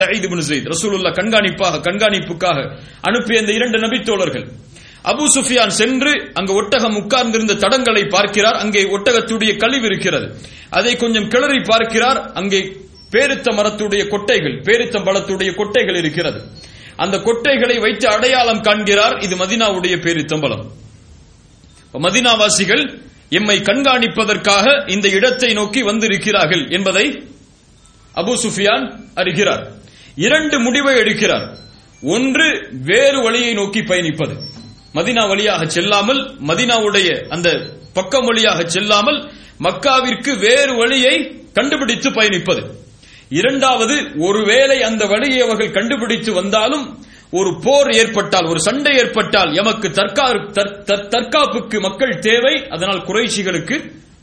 Zayed இப்னு ஸைத் ரசூலுல்லாஹ் கண்காணிப்பாக கண்காணிப்புக்காக அனுப்பிய இந்த இரண்டு நபித்தோழர்கள் அபூ சுஃபியான் சென்று அங்கு ஒட்டகம் உட்கார்ந்திருந்த தடங்களை பார்க்கிறார் அங்கே ஒட்டகத்துடைய கழிவு இருக்கிறது அதை கொஞ்சம் கிளறி பார்க்கிறார் அங்கே பேரித்த மரத்துடைய கொட்டைகள் பேரித்த மரத்துடைய கொட்டைகள் இருக்கிறது அந்த கொட்டைகளை வைத்து அடையாளம் காண்கிறார் இது மதினாவுடைய பேரித்தம்பலம் மதினாவாசிகள் எம்மை கண்காணிப்பதற்காக இந்த இடத்தை நோக்கி வந்திருக்கிறார்கள் என்பதை அபூ சுஃபியான் அறிகிறார் இரண்டு முடிவை எடுக்கிறார் ஒன்று வேறு வழியை நோக்கி பயணிப்பது மதினா வழியாக செல்லாமல் மதினாவுடைய அந்த பக்கம் வழியாக செல்லாமல் மக்காவிற்கு வேறு வழியை கண்டுபிடித்து பயணிப்பது இரண்டாவது ஒருவேளை அந்த வழியை அவர்கள் கண்டுபிடித்து வந்தாலும் ஒரு போர் ஏற்பட்டால் ஒரு சண்டை ஏற்பட்டால் எமக்கு தற்கா- தற்- தற்- தற்காப்புக்கு மக்கள் தேவை அதனால் குறைஷிகளுக்கு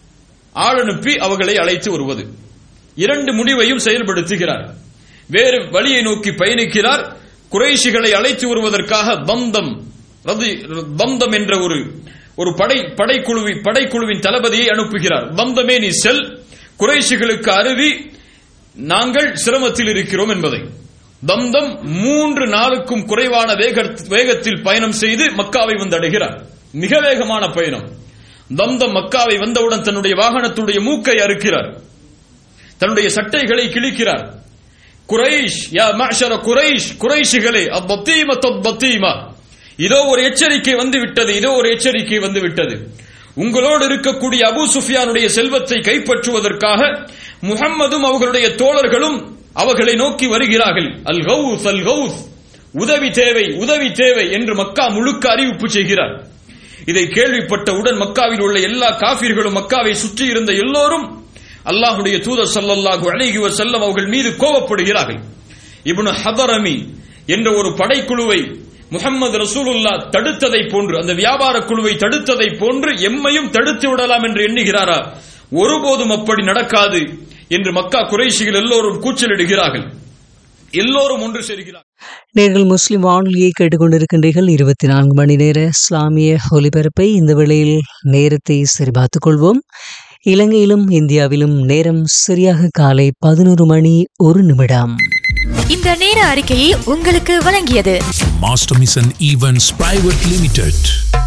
ஆள் அனுப்பி அவர்களை அழைத்து வருவது இரண்டு முடிவையும் செயல்படுத்துகிறார் வேறு வழியை நோக்கி பயணிக்கிறார் குறைஷிகளை அழைத்து வருவதற்காக பந்தம் ரதி- பந்தம் என்ற ஒரு ஒரு படை படைக்குழுவி படைக்குழுவின் தளபதியை அனுப்புகிறார் பந்தமே நீ செல் குறைஷிகளுக்கு அருவி நாங்கள் சிரமத்தில் இருக்கிறோம் என்பதை தம்தம் மூன்று நாளுக்கும் குறைவான வேக- வேகத்தில் பயணம் செய்து மக்காவை வந்தடைகிறார் மிக வேகமான பயணம் தம்தம் மக்காவை வந்தவுடன் தன்னுடைய வாகனத்துடைய மூக்கை அறுக்கிறார் தன்னுடைய சட்டைகளை கிழிக்கிறார் குரைஷ் யா மஅஷர குரைஷ் குரைஷிகளே அப்பத்தீம தப்பத்தீமா இதோ ஒரு எச்சரிக்கை வந்து விட்டது இதோ ஒரு எச்சரிக்கை வந்து விட்டது உங்களோடு இருக்கக்கூடிய அபூ சுஃபியானுடைய செல்வத்தை கைப்பற்றுவதற்காக முஹம்மதும் அவர்களுடைய தோழர்களும் அவர்களை நோக்கி வருகிறார்கள் அல் கௌஸ் அல் கௌஸ் உதவி தேவை உதவி தேவை என்று மக்கா முழுக்க அறிவிப்பு செய்கிறார் இதை கேள்விப்பட்டவுடன் மக்காவில் உள்ள எல்லா காபிர்களும் மக்காவை சுற்றி இருந்த எல்லோரும் அல்லாஹுடைய தூதர் ஸல்லல்லாஹு அலைஹி வஸல்லம் அவர்கள் மீது கோபப்படுகிறார்கள் இப்னு ஹதரமி என்ற ஒரு படைக்குழுவை முஹம்மது ரசூலுல்லா தடுத்ததை போன்று அந்த வியாபார குழுவை தடுத்ததை போன்று எம்மையும் தடுத்து விடலாம் என்று எண்ணுகிறாரா ஒருபோதும் அப்படி நடக்காது என்று மக்கா குறைஷிகள் எல்லோரும் கூச்சலிடுகிறார்கள் எல்லோரும் ஒன்று சேர்கிறார்கள் நேர்கள் முஸ்லிம் வானொலியை கேட்டுக்கொண்டிருக்கின்றீர்கள் இருபத்தி நான்கு மணி நேர இஸ்லாமிய ஒலிபரப்பை இந்த வேளையில் நேரத்தை சரிபார்த்துக் கொள்வோம் இலங்கையிலும் இந்தியாவிலும் நேரம் சரியாக காலை பதினோரு மணி ஒரு நிமிடம் இந்த நேர அறிக்கையை உங்களுக்கு வழங்கியது Master Mission Events Private Limited.